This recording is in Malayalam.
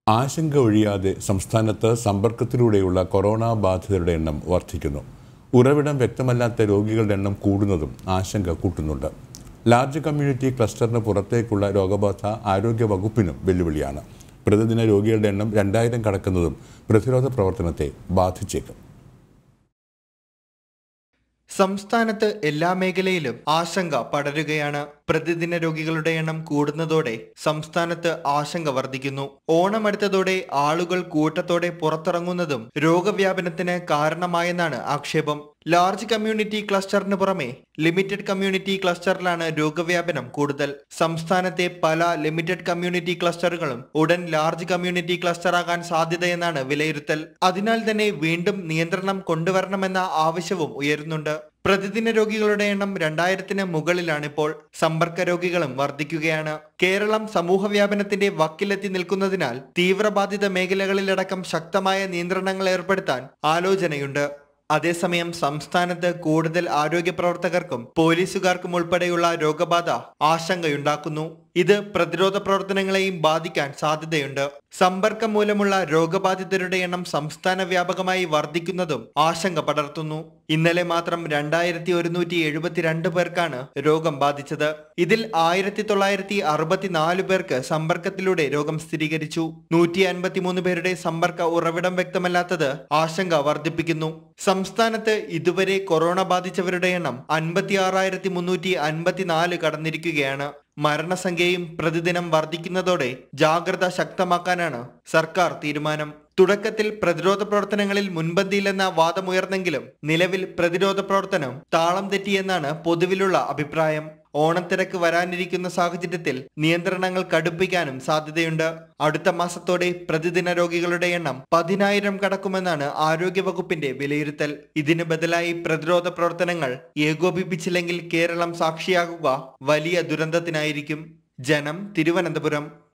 ആശങ്ക ഒഴിയാതെ സംസ്ഥാനത്ത് സമ്പർക്കത്തിലൂടെയുള്ള കൊറോണ ബാധിതരുടെ എണ്ണം വർദ്ധിക്കുന്നു ഉറവിടം വ്യക്തമല്ലാത്ത രോഗികളുടെ എണ്ണം കൂടുന്നതും ആശങ്ക കൂട്ടുന്നുണ്ട് ലാർജ് കമ്മ്യൂണിറ്റി ക്ലസ്റ്ററിന് പുറത്തേക്കുള്ള രോഗബാധ ആരോഗ്യ വകുപ്പിനും വെല്ലുവിളിയാണ് പ്രതിദിന രോഗികളുടെ എണ്ണം രണ്ടായിരം കടക്കുന്നതും പ്രതിരോധ പ്രവർത്തനത്തെ ബാധിച്ചേക്കും സംസ്ഥാനത്ത് എല്ലാ മേഖലയിലും ആശങ്ക പടരുകയാണ് പ്രതിദിന രോഗികളുടെ എണ്ണം കൂടുന്നതോടെ സംസ്ഥാനത്ത് ആശങ്ക വർദ്ധിക്കുന്നു ഓണം അടുത്തതോടെ ആളുകൾ കൂട്ടത്തോടെ പുറത്തിറങ്ങുന്നതും രോഗവ്യാപനത്തിന് കാരണമായെന്നാണ് ആക്ഷേപം ലാർജ് കമ്മ്യൂണിറ്റി ക്ലസ്റ്ററിന് പുറമെ ലിമിറ്റഡ് കമ്മ്യൂണിറ്റി ക്ലസ്റ്ററിലാണ് രോഗവ്യാപനം കൂടുതൽ സംസ്ഥാനത്തെ പല ലിമിറ്റഡ് കമ്മ്യൂണിറ്റി ക്ലസ്റ്ററുകളും ഉടൻ ലാർജ് കമ്മ്യൂണിറ്റി ക്ലസ്റ്റർ ആകാൻ സാധ്യതയെന്നാണ് വിലയിരുത്തൽ അതിനാൽ തന്നെ വീണ്ടും നിയന്ത്രണം കൊണ്ടുവരണമെന്ന ആവശ്യവും ഉയരുന്നുണ്ട് പ്രതിദിന രോഗികളുടെ എണ്ണം രണ്ടായിരത്തിന് മുകളിലാണിപ്പോൾ സമ്പർക്ക രോഗികളും വർദ്ധിക്കുകയാണ് കേരളം സമൂഹ വ്യാപനത്തിന്റെ വക്കിലെത്തി നിൽക്കുന്നതിനാൽ തീവ്രബാധിത മേഖലകളിലടക്കം ശക്തമായ നിയന്ത്രണങ്ങൾ ഏർപ്പെടുത്താൻ ആലോചനയുണ്ട് അതേസമയം സംസ്ഥാനത്ത് കൂടുതൽ ആരോഗ്യ പ്രവർത്തകർക്കും പോലീസുകാർക്കും ഉൾപ്പെടെയുള്ള രോഗബാധ ആശങ്കയുണ്ടാക്കുന്നു ഇത് പ്രതിരോധ പ്രവർത്തനങ്ങളെയും ബാധിക്കാൻ സാധ്യതയുണ്ട് സമ്പർക്കം മൂലമുള്ള രോഗബാധിതരുടെ എണ്ണം സംസ്ഥാന വ്യാപകമായി വർദ്ധിക്കുന്നതും ആശങ്ക പടർത്തുന്നു ഇന്നലെ മാത്രം രണ്ടായിരത്തി ഒരുന്നൂറ്റി എഴുപത്തിരണ്ട് പേർക്കാണ് രോഗം ബാധിച്ചത് ഇതിൽ ആയിരത്തി തൊള്ളായിരത്തി അറുപത്തിനാല് പേർക്ക് സമ്പർക്കത്തിലൂടെ രോഗം സ്ഥിരീകരിച്ചു നൂറ്റി അൻപത്തിമൂന്ന് പേരുടെ സമ്പർക്ക ഉറവിടം വ്യക്തമല്ലാത്തത് ആശങ്ക വർദ്ധിപ്പിക്കുന്നു സംസ്ഥാനത്ത് ഇതുവരെ കൊറോണ ബാധിച്ചവരുടെ എണ്ണം അൻപത്തി ആറായിരത്തി മുന്നൂറ്റി അൻപത്തിനാല് കടന്നിരിക്കുകയാണ് മരണസംഖ്യയും പ്രതിദിനം വർദ്ധിക്കുന്നതോടെ ജാഗ്രത ശക്തമാക്കാനാണ് സർക്കാർ തീരുമാനം തുടക്കത്തിൽ പ്രതിരോധ പ്രവർത്തനങ്ങളിൽ മുൻപന്തിയിലെന്ന വാദമുയർന്നെങ്കിലും നിലവിൽ പ്രതിരോധ പ്രവർത്തനം താളം തെറ്റിയെന്നാണ് പൊതുവിലുള്ള അഭിപ്രായം ഓണത്തിരക്ക് വരാനിരിക്കുന്ന സാഹചര്യത്തിൽ നിയന്ത്രണങ്ങൾ കടുപ്പിക്കാനും സാധ്യതയുണ്ട് അടുത്ത മാസത്തോടെ പ്രതിദിന രോഗികളുടെ എണ്ണം പതിനായിരം കടക്കുമെന്നാണ് ആരോഗ്യവകുപ്പിന്റെ വിലയിരുത്തൽ ഇതിന് ബദലായി പ്രതിരോധ പ്രവർത്തനങ്ങൾ ഏകോപിപ്പിച്ചില്ലെങ്കിൽ കേരളം സാക്ഷിയാകുക വലിയ ദുരന്തത്തിനായിരിക്കും ജനം തിരുവനന്തപുരം